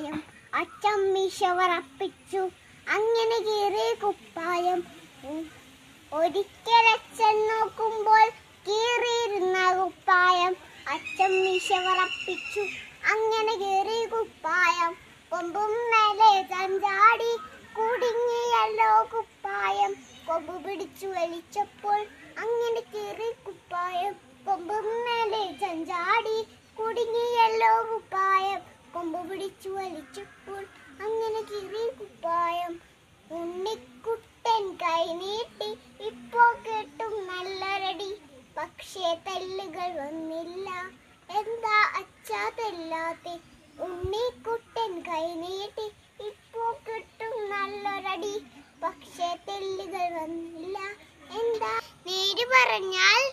കുപ്പായം അച്ഛൻ മീശവറപ്പിച്ചു അങ്ങനെ കീറിയ കുപ്പായം ഉം. ഒരിക്കൽ അച്ഛൻ നോക്കുമ്പോൾ കീറിയിരുന്ന കുപ്പായം അച്ഛൻ മീശവറപ്പിച്ചു അങ്ങനെ കീറിയ കുപ്പായം കൊമ്പും മേലെ ചാടി കുടുങ്ങിയല്ലോ കുപ്പായം കൊമ്പ് പിടിച്ചു വലിച്ചപ്പോൾ അങ്ങനെ കീറി കുപ്പായം കൊമ്പും മേലെ ചഞ്ചാടി കുടുങ്ങിയല്ലോ കുപ്പായം കൊമ്പ് പിടിച്ചു വലിച്ചപ്പോൾ അങ്ങനെ കീറി കുപ്പായം ഉണ്ണിക്കുട്ടൻ കൈ നീട്ടി ഇപ്പോ കേട്ടും നല്ലൊരടി പക്ഷേ തെല്ലുകൾ വന്നില്ല എന്താ അച്ഛാ തെല്ലാത്തെ ഉണ്ണിക്കുട്ടൻ കൈ നീട്ടി ഇപ്പോ കിട്ടും നല്ലൊരടി പക്ഷേ തെല്ലുകൾ വന്നില്ല എന്താ നേര് പറഞ്ഞാൽ